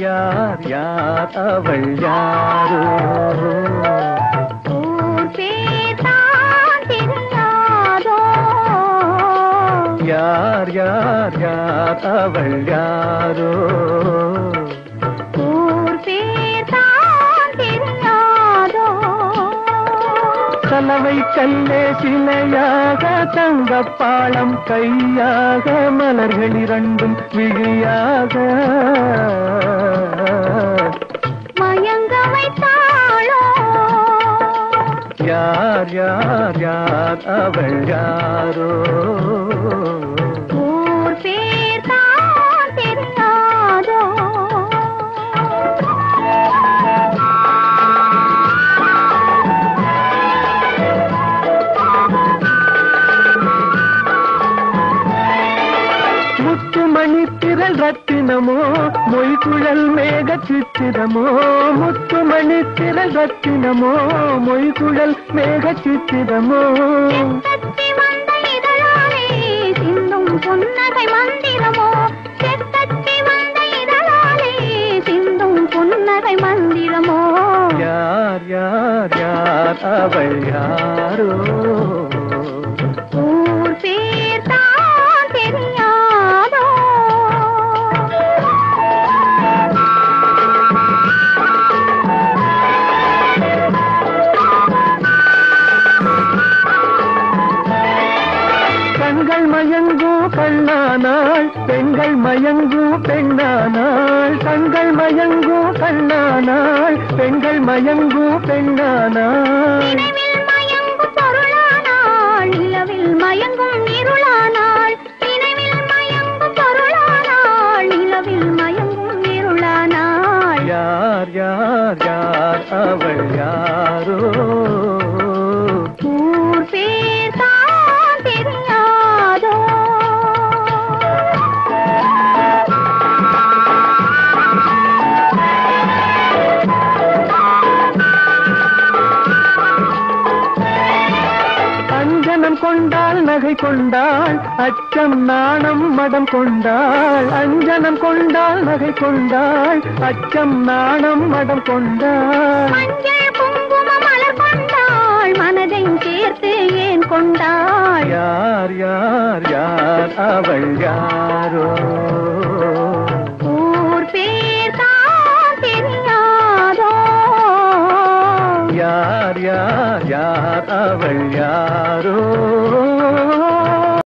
யார் யார் அவள் யாரோ ஊர் பேர்தான் தெரியாதோ யார் யார் யார் அவள் யாரோ ஊர் பேர்தான் தெரியாதோ கலவை கல்லே சிலையாக தங்கப்பாளம் கையாக மலர்கள் இரண்டும் விழியாக மயங்க வைத்தாளோ யார் யார் யார் அவள் யாரோ ஊர் பேர்தான் தெரியாதோ முத்துமணி திரள் ரத்தினமோ மொய்குழல் மேக சித்திரமோ முத்துமணி திரள் ரத்தினமோ மொய்குழல் மேக சித்திரமோ செத்தத்தி வந்த இதழாலே சிந்தும் புன்னகை மந்திரமோ செத்தத்தி வந்த இதழாலே சிந்தும் புன்னகை மந்திரமோ யார் யார் யார் அவள் யாரோ ஊர் பேர்தான் தெரியாதோ கண்கள் மயங்கும் கண்ணானாள் பெண்கள் மயங்கும் பெண்ணானாள் கண்கள் மயங்கும் கண்ணானாள் பெண்கள் மயங்கும் பெண்ணானாள் நினைவில் மயங்கும் பொருளானாள் நிலவில் மயங்கும் இருளானாள் நினைவில் மயங்கும் பொருளானாள் நிலவில் மயங்கும் இருளானாள் யார் யார் யார் அவள் யாரோ ஊர் பேர்தான் தெரியாதோ அஞ்சனம் கொண்டாள் நகை கொண்டாள் அச்சம் நாணம் மடம் கொண்டாள் அஞ்சனம் கொண்டாள் நகை கொண்டாள் அச்சம் நாணம் மடம் கொண்டாள் மஞ்சள் குங்கும மலர் கொண்டாள் மனதை சேர்த்து ஏன் கொண்டாள் யார் யார் யார் அவள் யாரோ ஊர் பேர்தான் தெரியாதோ யார் யார் யார் அவள் யாரோ